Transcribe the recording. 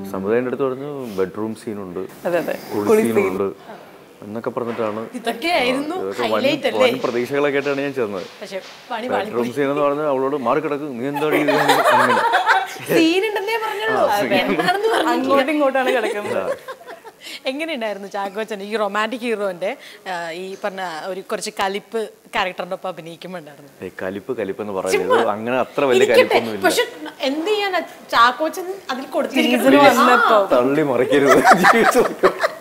സമുദായൻ്റെ അടുത്ത് പറഞ്ഞു ബെഡ്റൂം സീനുണ്ട് അതെ അതെ കുളി സീനുണ്ട് എന്നൊക്കെ പറഞ്ഞിട്ടാണ് ഇതൊക്കെ ആയിരുന്നു ഇതൊക്കെ വൻ ഹൈലൈറ്റ് അല്ലേ വൻ പ്രതീക്ഷകളൊക്കെ ആയിട്ടാണ് ഞാൻ ചെന്നത് പക്ഷെ പണി പാളി ബെഡ്റൂം സീൻ എന്ന് പറഞ്ഞാൽ അവളോട് മാറി കിടക്കും നീ എന്താ ഈ ഇത് അങ്ങനെ സീൻ ഉണ്ടെന്നേ പറഞ്ഞുള്ളൂ എന്താണെന്ന് പറഞ്ഞു അങ്ങോട്ടും ഇങ്ങോട്ടാണ് കിടക്കുന്നത് എങ്ങനെയുണ്ടായിരുന്നു ചാക്കോച്ചൻ ഈ റൊമാൻറ്റിക് ഹീറോന്റെ ഈ പറഞ്ഞ ഒരു കുറച്ച് കലിപ്പ് ക്യാരക്ടറിന്റെ ഒപ്പം അഭിനയിക്കുമ്പോണ്ടായിരുന്നു ഏയ് കലിപ്പ് കലിപ്പ് എന്ന് പറയുന്നത് അങ്ങനെ അത്ര വലിയ കലിപ്പൊന്നും ഇല്ല പക്ഷെ എന്ത് ചെയ്യാനാ ചാക്കോച്ചൻ അതിൽ സീസൺ കൊടുത്തിരിക്കുന്നത് വന്നപ്പോ തള്ളി മറിക്കരുത് ജീവിച്ചു നോക്കൂ.